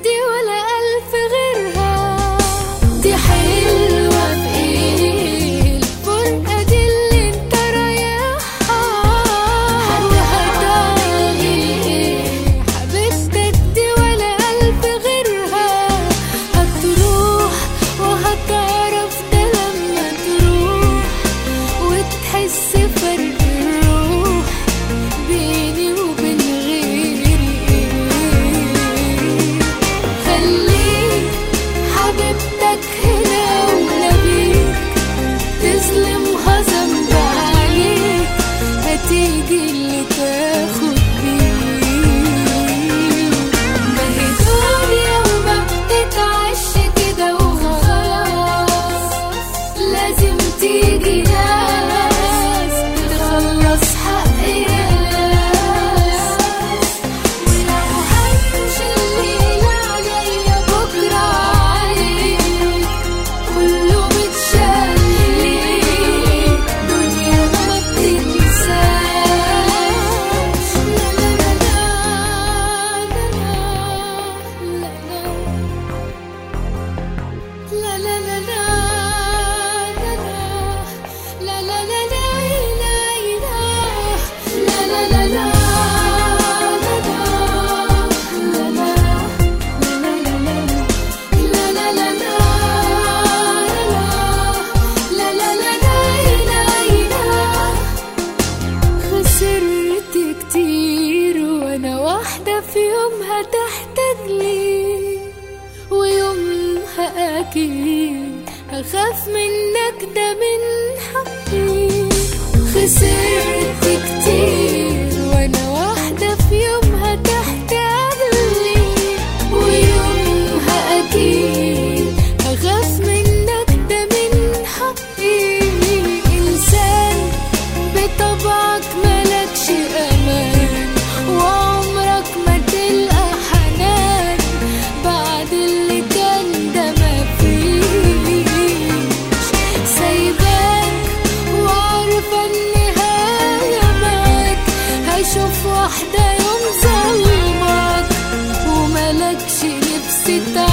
دي ولا ألف غيرها دي حلوة بإيه الفرقة دي اللي انت رايحها هتهدى ايه حبيبتك دي ولا ألف غيرها هتروح وهتعرف ده لما تروح وتحس فرق الروح بيني وبين غيري خليك حبيبتك هنا ونبيك تظلمها ذنب عليك هتيجي اللي تاخد بيه ما هي دنيا وما بتتعش كده وخلاص لازم تيجي ناس تخلص حق ناس ولو همشي الليل عليا بكرة عليك كله متشال ليك دنيا ما بتنساش لا لا لا لا لا لا لا لا لا لا لا لا لا لا لا لا خسرت كتير وانا واحدة في يومها تحتاج لي ويومها اكيد هخاف منك ده من حقي خسرت كتير وانا واحدة في يومها تحتاج لي ويومها اكيد هخاف منك ده من حقي انسان بطبعك ملكش امان وعمرك ما تلقى حنان بعد اللي كان ده مفيش سايباك وعارفة النهاية معاك هشوف واحدة يوم ظلمك وملكش نفس تعيش